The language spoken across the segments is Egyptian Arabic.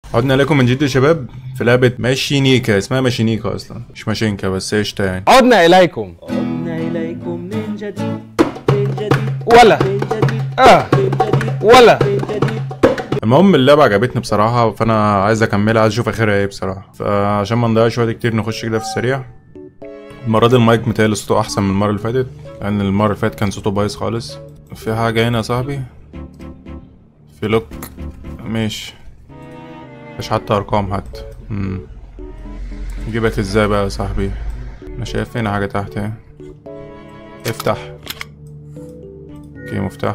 عدنا لكم من جديد يا شباب في لعبة ماشينيكا اسمها ماشينيكا اصلا مش ماشينكا بس قشطة يعني عدنا إليكم عدنا إليكم من جديد من جديد ولا من جديد آه من جديد ولا من جديد المهم اللعبة عجبتني بصراحة فانا عايز اكملها عايز اشوف اخرها ايه بصراحة فعشان ما نضيعش وقت كتير نخش كده في السريع المرة دي المايك متهيألي صوته احسن من المرة اللي فاتت لان المرة اللي فاتت كان صوته بايظ خالص في حاجة هنا يا صاحبي في لوك ماشي مش حتى ارقام حتى مم. اجيبك ازاي بقى يا صاحبي انا شايف هنا حاجة تحت اهي افتح اوكي مفتاح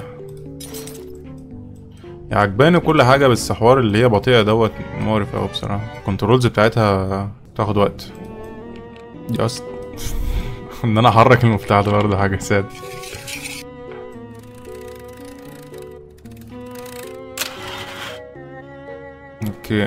يعني عجباني كل حاجة بس حوار اللي هي بطيئة دوت مقرف اوي بصراحة الكنترولز بتاعتها تاخد وقت دي اصلا ان انا احرك المفتاح ده برضه حاجة ساد اوكي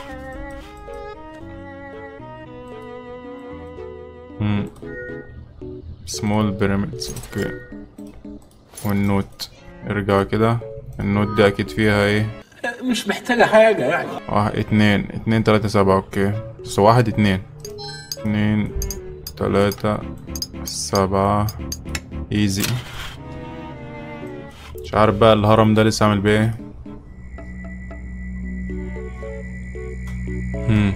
امم سمول بيراميدز اوكي والنوت ارجع كده النوت دي اكيد فيها ايه مش محتاجة حاجة يعني واحد اتنين اتنين تلاتة سبعة اوكي بس واحد اتنين اتنين تلاتة سبعة ايزي مش عارف بقى الهرم ده لسه عامل بيه ايه هم.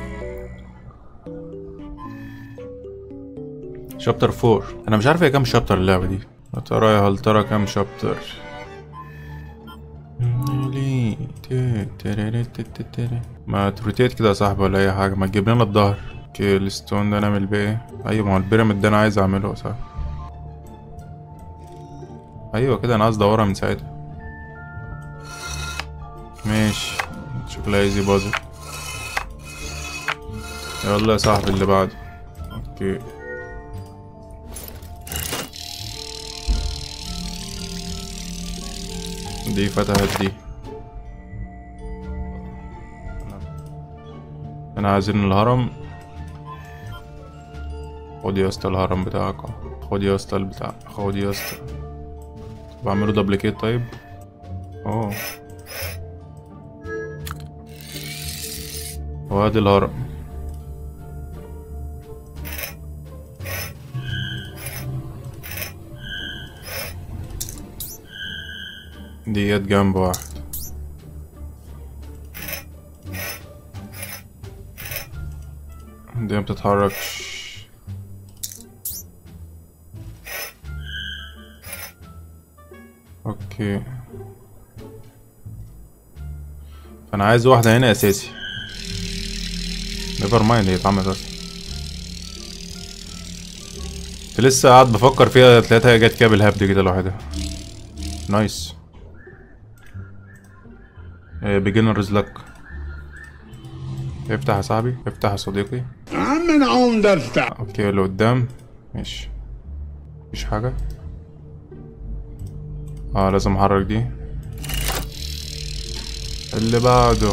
شابتر فور انا مش عارف هي كام شابتر اللعبة دي يا ترى يا هل ترى كام شابتر ما تروتيت كده يا صاحبي ولا اي حاجه ما تجيب لنا الظهر اوكي الستون ده نعمل بيه ايه ايوه ما هو البيراميد ده انا عايز اعمله صح ايوه كده انا عايز ادورها من ساعتها ماشي شكلها ايزي بازل يلا يا صاحبي اللي بعده اوكي دي فتحت دي انا عايزين الهرم خد يا اسطى الهرم بتاعك اهو خد يا اسطى البتاع خد يا اسطى بعمله دبليكيت طيب اوه وادي الهرم ديت جنب واحد دي ما بتتحركش اوكي انا عايز واحدة هنا اساسي نيفر مايند هي اتعملت اصلا كنت لسه قاعد بفكر فيها تلاقيها جت كده بالهبد كده لوحدها نايس بيجنرز لك افتح يا صاحبي افتح يا صديقي عم نعوم ده بتاع اوكي اللي قدام ماشي مفيش حاجة اه لازم احرك دي اللي بعده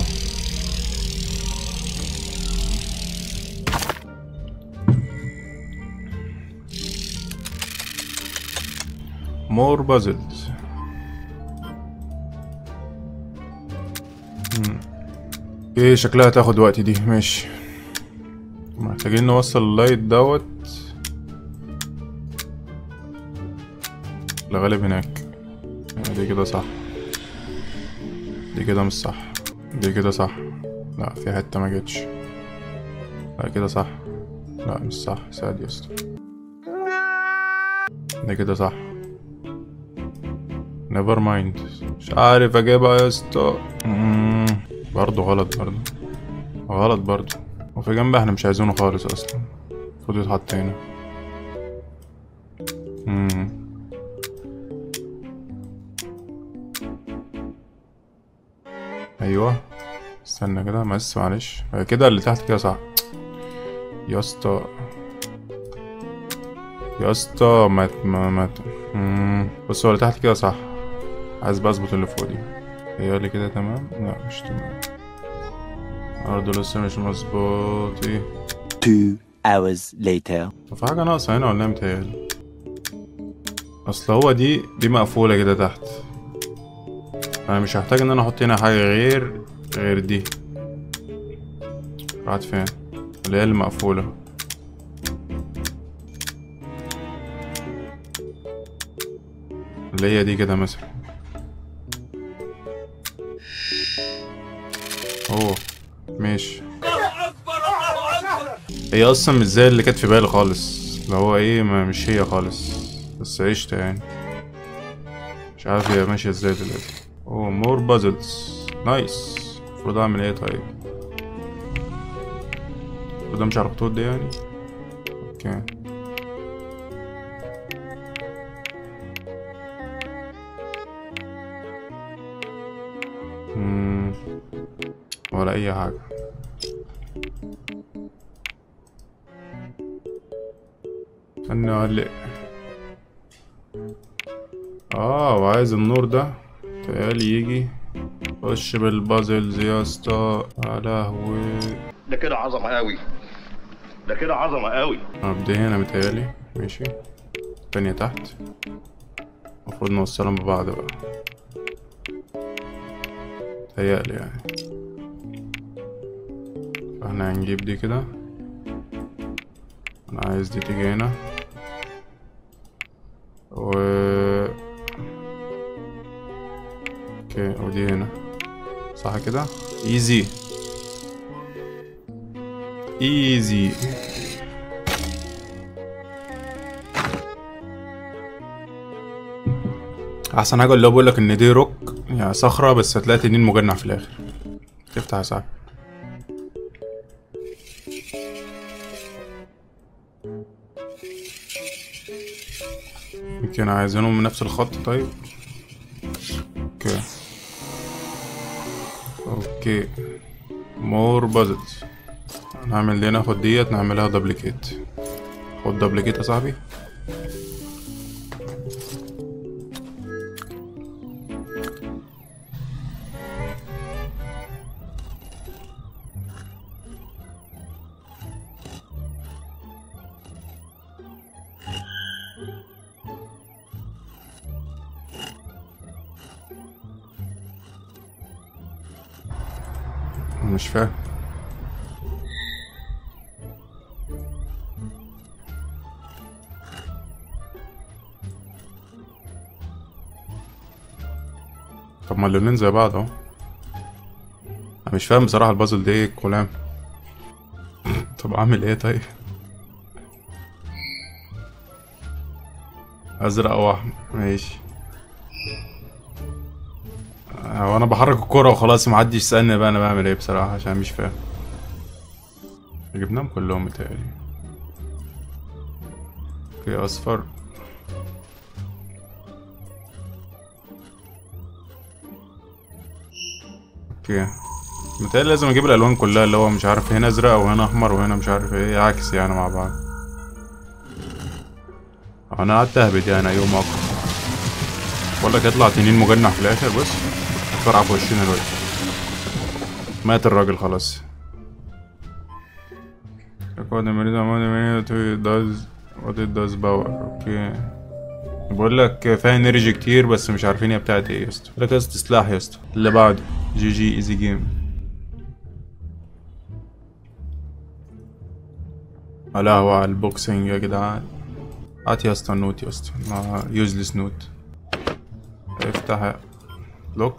مور بازلز ايه شكلها تاخد وقت دي ماشي محتاجين نوصل اللايت دوت الغالب هناك دي كده صح دي كده مش صح دي كده صح لا في حتة ما جتش لا كده صح لا مش صح ساد يا اسطى دي كده صح نيفر مايند مش عارف اجيبها يا اسطى مم، برضه غلط برضه غلط برضه وفي جنب احنا مش عايزينه خالص اصلا المفروض يتحط هنا مم. ايوه استنى كده بس معلش هي كده اللي تحت كده صح يا اسطى يا اسطى ما ما ما مم. بص هو اللي تحت كده صح عايز بقى اظبط اللي فوق دي هي اللي كده تمام لا مش تمام برضه لسه مش مظبوط ايه Two hours later. طب في حاجة ناقصة هنا ولا إيه متهيألي اصل هو دي دي مقفولة كده تحت انا مش هحتاج ان انا احط هنا حاجة غير غير دي راحت فين اللي هي المقفولة اللي هي دي كده مثلا اوه ماشي هي اصلا مش زي اللي كانت في بالي خالص اللي هو ايه ما مش هي خالص بس عشت يعني مش عارف هي ماشية ازاي دلوقتي اوه مور بازلز نايس المفروض اعمل ايه طيب المفروض امشي على الخطوط دي يعني اوكي مم. ولا اي حاجة استنى اقلق اه وعايز النور ده تقالي يجي خش بالبازلز يا اسطى يا لهوي ده كده عظمه قوي ده كده عظمه قوي ابدا هنا متهيألي ماشي تانية تحت المفروض نوصلهم ببعض بقى متهيألي يعني فاحنا هنجيب دي كده انا عايز دي تيجي هنا و اوكي ودي هنا صح كده ايزي ايزي احسن حاجه اللي هو بيقول لك ان دي روك يعني صخره بس هتلاقي تنين مجنح في الاخر تفتح يا صاحبي يمكن عايزينهم من نفس الخط طيب اوكي اوكي مور بازلز نعمل دي ناخد ديت نعملها دبليكيت خد دبليكيت يا صاحبي مش فاهم طب ما اللونين زي بعض اهو انا مش فاهم بصراحة البازل دي ايه كلام طب اعمل ايه طيب ازرق واحمر ماشي هو انا بحرك الكرة وخلاص محدش يسألني بقى انا بعمل ايه بصراحة عشان مش فاهم جبناهم كلهم متهيألي اوكي اصفر اوكي متهيألي لازم اجيب الالوان كلها اللي هو مش عارف هنا ازرق وهنا احمر وهنا مش عارف ايه عكس يعني مع بعض انا قعدت اهبد يعني يوم اكتر بقول لك يطلع تنين مجنح في الاخر بص فرع في وشنا دلوقتي مات الراجل خلاص Record the merit amount of energy it does what it does power اوكي بقول لك فيها انرجي كتير بس مش عارفين هي بتاعت ايه يا اسطى بقول لك يا اسطى سلاح يا اسطى اللي بعده جي جي ايزي جيم لهوي على البوكسينج يا جدعان هات يا اسطى النوت يا اسطى يوزلس نوت افتح لوك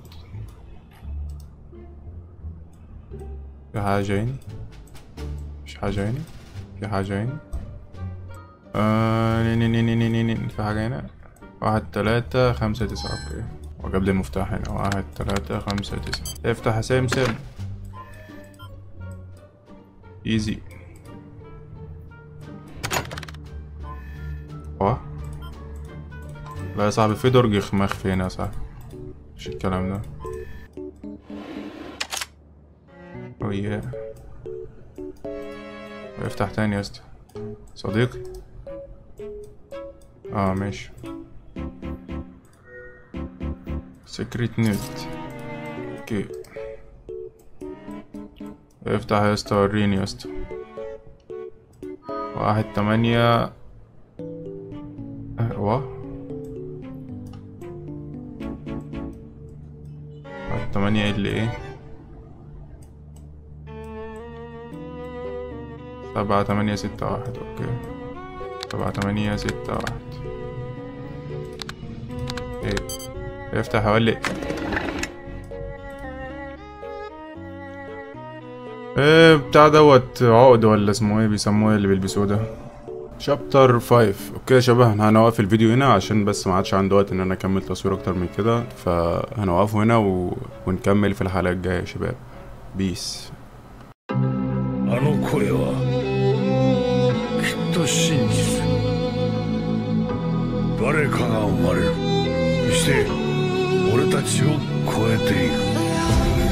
في حاجة هنا مش حاجة هنا في حاجة هنا آه ني ني ني ني ني ني في حاجة هنا واحد تلاتة خمسة تسعة اوكي وجاب لي المفتاح هنا واحد تلاتة خمسة تسعة افتح يا سمسم ايزي اه لا يا صاحبي في درج مخفي هنا يا صاحبي مش الكلام ده وياه افتح تاني يا اسطى صديقي اه ماشي سكريت نت اوكي افتح يا اسطى وريني يا اسطى واحد تمانية اه واه واحد تمانية اللي ايه سبعة تمانية ستة واحد اوكي سبعة تمانية ستة واحد ايه افتح اولي ايه بتاع دوت عقد ولا اسمه ايه بيسموه ايه اللي بيلبسوه ده شابتر 5 اوكي يا شباب احنا هنوقف الفيديو هنا عشان بس ما عادش عندي وقت ان انا اكمل تصوير اكتر من كده فهنوقفه هنا و... ونكمل في الحلقة الجاية يا شباب بيس あの声はきっと真実誰かが生まれるそして俺たちを超えていく